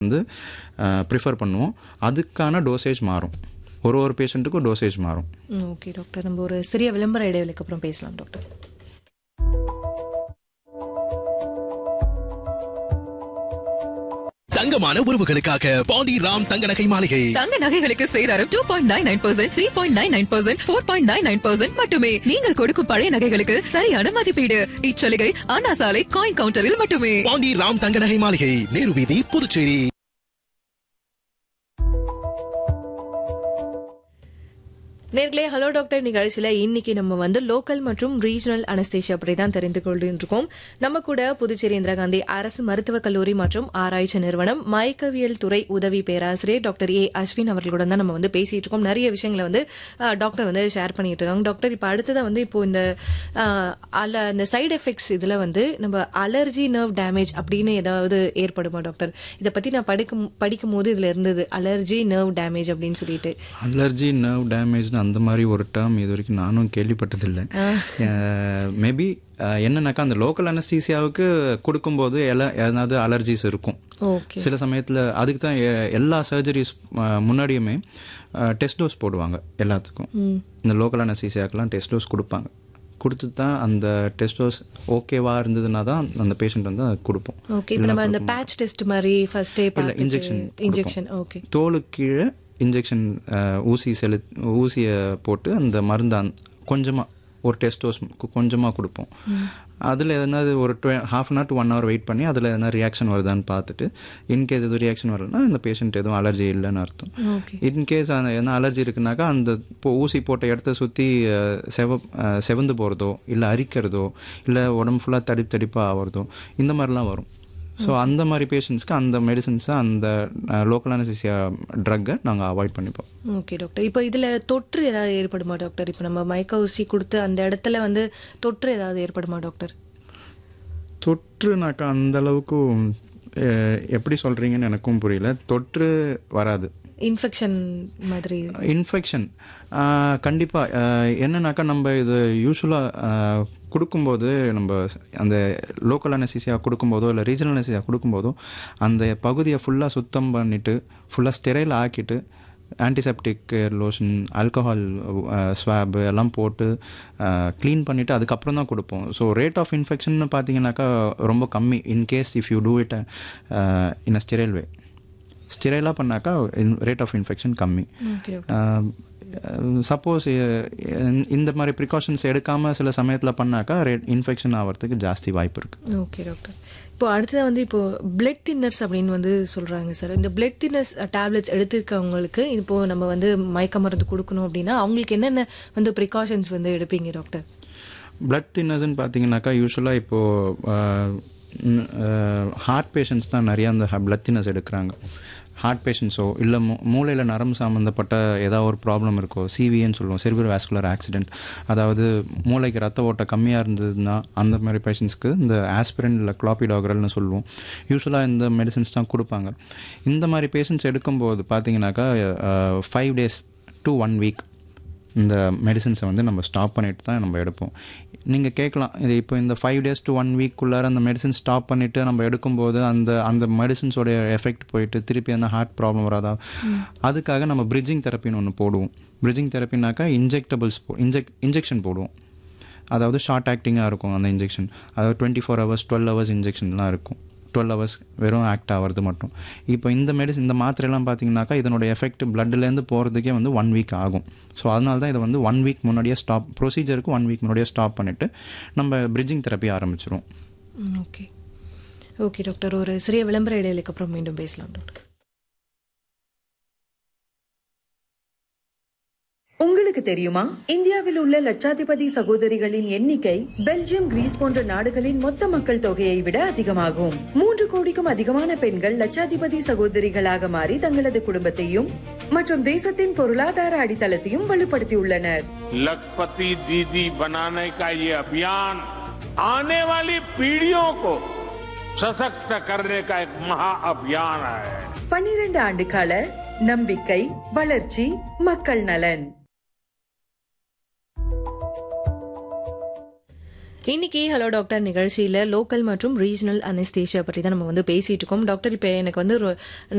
வந்து ப்ரிஃபர் பண்ணுவோம் அதுக்கான டோசேஜ் மாறும் ஒரு ஒரு பேஷண்ட்டுக்கும் டோசேஜ் மாறும் ஓகே டாக்டர் நம்ம ஒரு சிறிய விளம்பர இடைவெளிக்கு அப்புறம் பேசலாம் டாக்டர் தங்கமான உறவுகளுக்காக பாண்டி ராம் தங்க நகை மாளிகை தங்க நகைகளுக்கு சேதாரம் two point nine nine percent three point nine nine percent four point nine nine percent மட்டுமே நீங்கள் கொடுக்கும் பழைய நகைகளுக்கு சரியான மதிப்பீடு இச்சலுகை அண்ணா சாலை காயின் கவுண்டரில் மட்டுமே பாண்டி ராம் தங்க நகை மாளிகை நேரு வீதி புதுச்சேரி நேர்களே ஹலோ டாக்டர் நிகழ்ச்சியில் இன்னைக்கு நம்ம வந்து லோக்கல் மற்றும் ரீஜனல் அனஸ்தேஷியா பற்றி தான் தெரிந்து கொண்டிருக்கோம் நம்ம கூட புதுச்சேரி இந்திரா காந்தி அரசு மருத்துவக் கல்லூரி மற்றும் ஆராய்ச்சி நிறுவனம் மயக்கவியல் துறை உதவி பேராசிரியர் டாக்டர் ஏ அஸ்வின் அவர்களுடன் தான் நம்ம வந்து பேசிட்டு இருக்கோம் நிறைய விஷயங்களை வந்து அஹ், டாக்டர் வந்து ஷேர் பண்ணிட்டு இருக்காங்க டாக்டர் இப்போ அடுத்ததான் வந்து இப்போ இந்த அஹ், அல இந்த சைடு எஃபெக்ட்ஸ் இதில் வந்து நம்ம அலர்ஜி நர்வ் டேமேஜ் அப்படின்னு ஏதாவது ஏற்படுமா டாக்டர் இதை பற்றி நான் படிக்கும் படிக்கும் போது இதில் இருந்தது அலர்ஜி நர்வ் டேமேஜ் அப்படின்னு சொல்லிட்டு அலர்ஜி நர்வ் டேமேஜ்னு அந்த மாதிரி ஒரு டேர்ம் இது வரைக்கும் நானும் கேள்விப்பட்டதில்லை மேபி என்னன்னாக்கா அந்த லோக்கல் அனஸ்தீசியாவுக்கு கொடுக்கும்போது எல்லா ஏதாவது அலர்ஜிஸ் இருக்கும் ஓகே சில சமயத்தில் அதுக்கு தான் எ- எல்லா சர்ஜரிஸ் முன்னாடியுமே டெஸ்ட் டோஸ் போடுவாங்க எல்லாத்துக்கும் இந்த லோக்கல் அனஸ்தீசியாக்கெல்லாம் டெஸ்ட் டோஸ் கொடுப்பாங்க கொடுத்து தான் அந்த டெஸ்ட் டோஸ் ஓகேவா இருந்ததுன்னா தான் அந்த பேஷண்ட் வந்து அதை கொடுப்போம் ஓகே இப்போ நம்ம இந்த பேட்ச் டெஸ்ட் மாதிரி ஃபர்ஸ்ட் டே இல்லை இன்ஜெக்ஷன் இன்ஜெக்ஷன் ஓகே தோலுக்கு கீழே இன்ஜெக்ஷன் ஊசி செலு ஊசியை போட்டு அந்த மருந்து கொஞ்சமாக ஒரு டெஸ்ட் டோஸ் கொஞ்சமாக கொடுப்போம் அதில் எதனாவது ஒரு டுவெ half an hour to one hour wait பண்ணி அதில் எதனா ரியாக்ஷன் வருதான்னு பார்த்துட்டு இன்கேஸ் எதுவும் ரியாக்ஷன் வரலன்னா இந்த பேஷண்ட் எதுவும் அலர்ஜி இல்லைன்னு அர்த்தம் ஓகே இன்கேஸ் அந்த என்ன அலர்ஜி இருக்குனாக்கா அந்த இப்போ ஊசி போட்ட இடத்த சுற்றி செவ அஹ், செவந்து போகிறதோ இல்லை அரிக்கிறதோ இல்லை உடம்பு ஃபுல்லாக தடிப்பு தடிப்பாக ஆகிறதோ இந்த மாதிரிலாம் வரும் ஸோ அந்த மாதிரி பேஷண்ட்ஸ்க்கு அந்த மெடிசன்ஸை அந்த லோக்கல் அனசிசியா ட்ரக்கை நாங்கள் அவாய்ட் பண்ணிப்போம் ஓகே டாக்டர் இப்போ இதுல தொற்று ஏதாவது ஏற்படுமா டாக்டர் இப்போ நம்ம மயக்க ஊசி கொடுத்து அந்த இடத்துல வந்து தொற்று ஏதாவது ஏற்படுமா டாக்டர் தொற்றுனாக்கா அந்த அளவுக்கு அஹ், எப்படி சொல்கிறீங்கன்னு எனக்கும் புரியல தொற்று வராது இன்ஃபெக்ஷன் மாதிரி இன்ஃபெக்ஷன் கண்டிப்பாக என்னன்னாக்கா நம்ம இது யூஸ்வலாக கொடுக்கும்போது நம்ம அந்த லோக்கல் அனசிசியா கொடுக்கும்போதோ இல்லை ரீஜனல் அனசிசியா கொடுக்கும்போதோ அந்த பகுதியை ஃபுல்லாக சுத்தம் பண்ணிவிட்டு ஃபுல்லாக ஸ்டெரைல் ஆக்கிட்டு ஆன்டிசெப்டிக் லோஷன் ஆல்கஹால் ஸ்வாப் எல்லாம் போட்டு க்ளீன் பண்ணிவிட்டு அதுக்கப்புறம் தான் கொடுப்போம் ஸோ ரேட் ஆஃப் இன்ஃபெக்ஷன் பார்த்தீங்கன்னாக்கா ரொம்ப கம்மி in case if you do it in a sterile way ஸ்டெரைலாக பண்ணாக்கா ரேட் ஆஃப் இன்ஃபெக்ஷன் கம்மி ஓகே சப்போஸ் இந்த மாதிரி ப்ரிகாஷன்ஸ் எடுக்காமல் சில சமயத்தில் பண்ணாக்கா ரேட் இன்ஃபெக்ஷன் ஆகிறதுக்கு ஜாஸ்தி வாய்ப்பு இருக்குது ஓகே டாக்டர் இப்போ அடுத்தது வந்து இப்போ பிளட் தின்னர்ஸ் அப்படின்னு வந்து சொல்றாங்க சார் இந்த பிளட் தின்னர்ஸ் டேப்லெட்ஸ் எடுத்திருக்கவங்களுக்கு இப்போ நம்ம வந்து மயக்க மருந்து கொடுக்கணும் அப்படின்னா அவங்களுக்கு என்னென்ன வந்து ப்ரிகாஷன்ஸ் வந்து எடுப்பீங்க டாக்டர் பிளட் தின்னர்ஸ்னு பார்த்தீங்கன்னாக்கா யூஸ்வலாக இப்போது ஹார்ட் பேஷண்ட்ஸ் தான் நிறையா அந்த பிளட் தின்னர்ஸ் எடுக்கிறாங்க ஹார்ட் பேஷண்ட்ஸோ இல்லை மூ மூளையில் நரம்பு சம்மந்தப்பட்ட ஏதாவது ஒரு ப்ராப்ளம் இருக்கோ சிவின்னு சொல்லுவோம் செர்பியல் வாஸ்குலர் ஆக்சிடென்ட் அதாவது மூளைக்கு ரத்த ஓட்டம் கம்மியாக இருந்ததுன்னா அந்த மாதிரி பேஷண்ட்ஸ்க்கு இந்த ஆஸ்பிரின் இல்லை க்ளாபிடாக்ரல்னு சொல்லுவோம் யூஸ்வலாக இந்த மெடிசின்ஸ் தான் கொடுப்பாங்க இந்த மாதிரி பேஷண்ட்ஸ் எடுக்கும்போது பார்த்தீங்கன்னாக்கா five days to one week இந்த மெடிசின்ஸை வந்து நம்ம ஸ்டாப் பண்ணிட்டு தான் நம்ம எடுப்போம் நீங்கள் கேட்கலாம் இது இப்போ இந்த ஃபைவ் டேஸ் டு ஒன் வீக்குள்ளார அந்த மெடிசின் ஸ்டாப் பண்ணிவிட்டு நம்ம எடுக்கும்போது அந்த அந்த மெடிசின்ஸோடைய எஃபெக்ட் போயிட்டு திருப்பி அந்த ஹார்ட் ப்ராப்ளம் வராதா அதுக்காக நம்ம பிரிட்ஜிங் தெரப்பின்னு ஒன்று போடுவோம் பிரிட்ஜிங் தெரப்பினாக்கா இன்ஜெக்டபிள்ஸ் போ இன்ஜெக் இன்ஜெக்ஷன் போடுவோம் அதாவது ஷார்ட் ஆக்டிங்காக இருக்கும் அந்த இன்ஜெக்ஷன் அதாவது twenty four hours twelve hours இன்ஜெக்ஷன்லாம் இருக்கும் டுவெல் ஹவர்ஸ் வெறும் ஆக்ட் ஆகிறது மட்டும் இப்போ இந்த மெடிசன் இந்த மாத்திரைலாம் பார்த்தீங்கன்னாக்கா இதனோட எஃபெக்ட் பிளட்லேருந்து போகிறதுக்கே வந்து ஒன் வீக் ஆகும் ஸோ அதனால தான் இதை வந்து ஒன் வீக் முன்னாடியே ஸ்டாப் ப்ரொசீஜருக்கு ஒன் வீக் முன்னாடியே ஸ்டாப் பண்ணிவிட்டு நம்ம பிரிட்ஜிங் தெரப்பி ஆரம்பிச்சிரும் ஓகே ஓகே டாக்டர் ஒரு சிறிய விளம்பர இடைவெளிக்கு அப்புறம் மீண்டும் பேசலாம் டாக்டர் உங்களுக்கு தெரியுமா இந்தியாவில் உள்ள லட்சாதிபதி சகோதரிகளின் எண்ணிக்கை பெல்ஜியம் கிரீஸ் போன்ற நாடுகளின் மொத்த மக்கள் தொகையை விட அதிகமாகும் மூன்று கோடிக்கும் அதிகமான பெண்கள் லட்சாதிபதி சகோதரிகளாக மாறி தங்களது குடும்பத்தையும் மற்றும் தேசத்தின் பொருளாதார அடித்தளத்தையும் வலுப்படுத்தியுள்ளனர் लखपति दीदी बनाने का ये अभियान आने वाली पीढ़ियों को सशक्त करने का एक महा अभियान है பன்னிரண்டு ஆண்டு கால நம்பிக்கை வளர்ச்சி மக்கள் நலன் இன்னைக்கு ஹலோ டாக்டர் நிகழ்ச்சியில லோக்கல் மற்றும் ரீஜனல் அனஸ்தேஷியா பற்றி தான் நம்ம வந்து பேசிட்டு இருக்கோம் டாக்டர் இப்போ எனக்கு வந்து ஒரு